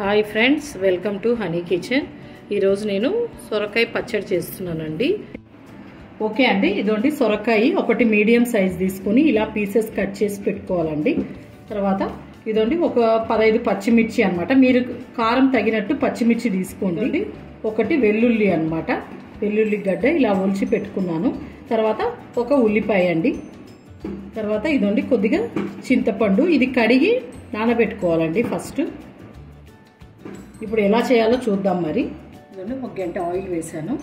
hi friends welcome to Honey Kitchen ఈరోజు నేను సొరకాయ పచ్చడి చేస్తున్నానండి ఓకే అండి ఇదండి సొరకాయ ఒకటి మీడియం సైజ్ తీసుకుని ఇలా పీసెస్ కట్ చేసి పెట్టుకోవాలండి తర్వాత ఇదండి ఒక పదహైదు పచ్చిమిర్చి అనమాట మీరు కారం తగినట్టు పచ్చిమిర్చి తీసుకోండి ఒకటి వెల్లుల్లి అనమాట వెల్లుల్లి గడ్డ ఇలా ఒలిచి పెట్టుకున్నాను తర్వాత ఒక ఉల్లిపాయ అండి తర్వాత ఇదండి కొద్దిగా చింతపండు ఇది కడిగి నానబెట్టుకోవాలండి ఫస్ట్ ఇప్పుడు ఎలా చేయాలో చూద్దాం మరి ఇదండి ఒక గంట ఆయిల్ వేసాను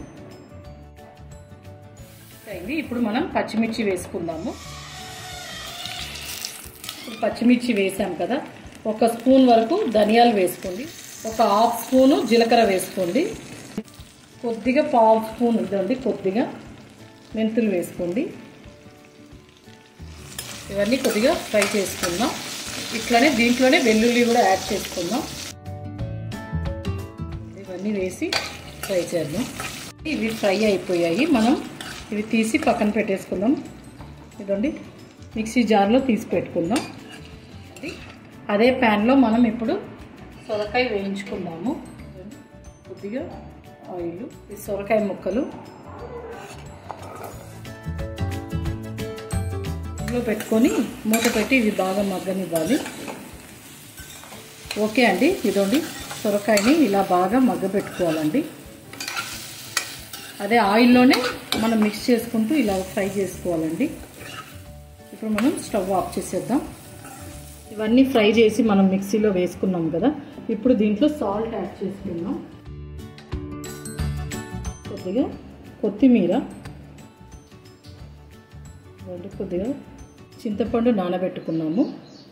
అయింది ఇప్పుడు మనం పచ్చిమిర్చి వేసుకుందాము ఇప్పుడు పచ్చిమిర్చి వేసాం కదా ఒక స్పూన్ వరకు ధనియాలు వేసుకోండి ఒక హాఫ్ స్పూను జీలకర్ర వేసుకోండి కొద్దిగా పావు స్పూన్ ఇదండి కొద్దిగా మెంతులు వేసుకోండి ఇవన్నీ కొద్దిగా ఫ్రై చేసుకుందాం ఇట్లనే దీంట్లోనే వెల్లుల్లి కూడా యాడ్ చేసుకుందాం ఇవన్నీ వేసి ఫ్రై చేద్దాం ఇవి ఫ్రై అయిపోయాయి మనం ఇవి తీసి పక్కన పెట్టేసుకుందాం ఇదండి మిక్సీ జార్లో తీసి పెట్టుకుందాం అదే ప్యాన్లో మనం ఇప్పుడు సొరకాయ వేయించుకుందాము కొద్దిగా ఆయిల్ ఈ సొరకాయ ముక్కలు ఇంట్లో పెట్టుకొని మూత పెట్టి ఇవి బాగా మగ్గనివ్వాలి ఓకే అండి ఇదండి సొరకాయని ఇలా బాగా మగ్గ పెట్టుకోవాలండి అదే ఆయిల్లోనే మనం మిక్స్ చేసుకుంటూ ఇలా ఫ్రై చేసుకోవాలండి ఇప్పుడు మనం స్టవ్ ఆఫ్ చేసేద్దాం ఇవన్నీ ఫ్రై చేసి మనం మిక్సీలో వేసుకున్నాం కదా ఇప్పుడు దీంట్లో సాల్ట్ యాడ్ చేసుకుందాం కొద్దిగా కొత్తిమీర కొద్దిగా చింతపండు నానబెట్టుకున్నాము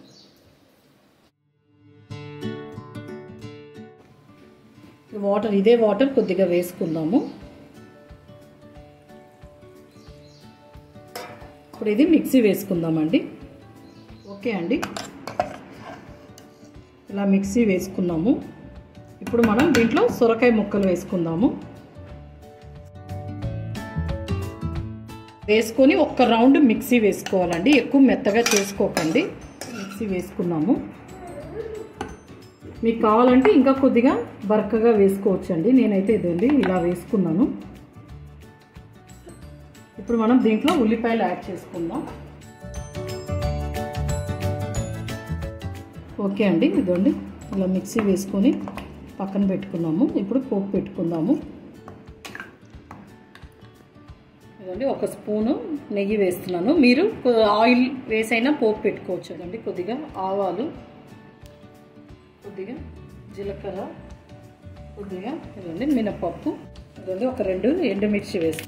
వాటర్ ఇదే వాటర్ కొద్దిగా వేసుకుందాము ఇప్పుడు ఇది మిక్సీ వేసుకుందామండి ఓకే అండి ఇలా మిక్సీ వేసుకున్నాము ఇప్పుడు మనం దీంట్లో సొరకాయ ముక్కలు వేసుకుందాము వేసుకొని ఒక్క రౌండ్ మిక్సీ వేసుకోవాలండి ఎక్కువ మెత్తగా చేసుకోకండి మిక్సీ వేసుకున్నాము మీకు కావాలంటే ఇంకా కొద్దిగా బరకగా వేసుకోవచ్చండి నేనైతే ఇదండి ఇలా వేసుకున్నాను ఇప్పుడు మనం దీంట్లో ఉల్లిపాయలు యాడ్ చేసుకుందాం ఓకే అండి ఇదండి ఇలా మిక్సీ వేసుకొని పక్కన పెట్టుకున్నాము ఇప్పుడు పోపు పెట్టుకుందాము ఇదండి ఒక స్పూను నెయ్యి వేస్తున్నాను మీరు ఆయిల్ వేసైనా పోపు పెట్టుకోవచ్చు అండి కొద్దిగా ఆవాలు కొద్దిగా జీలకర్ర కొద్దిగా ఇదండి మినపప్పు ఇదండి ఒక రెండు ఎండుమిర్చి వేసి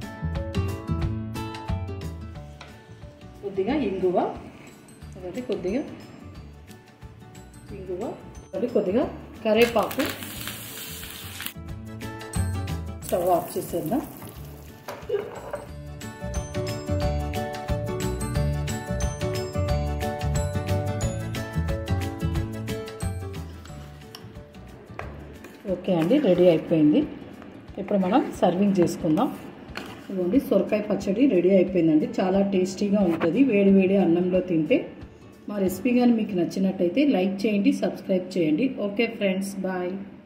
కొద్దిగా ఇంగువ అదండి కొద్దిగా ఇంగువ అది కొద్దిగా కరేపాకు స్టవ్ ఆఫ్ చేసేద్దాం ఓకే అండి రెడీ అయిపోయింది ఇప్పుడు మనం సర్వింగ్ చేసుకుందాం ఇదిగోండి సొరకాయ పచ్చడి రెడీ అయిపోయిందండి చాలా టేస్టీగా ఉంటుంది వేడి వేడి అన్నంలో తింటే మా రెసిపీ కానీ మీకు నచ్చినట్టయితే లైక్ చేయండి సబ్స్క్రైబ్ చేయండి ఓకే ఫ్రెండ్స్ బాయ్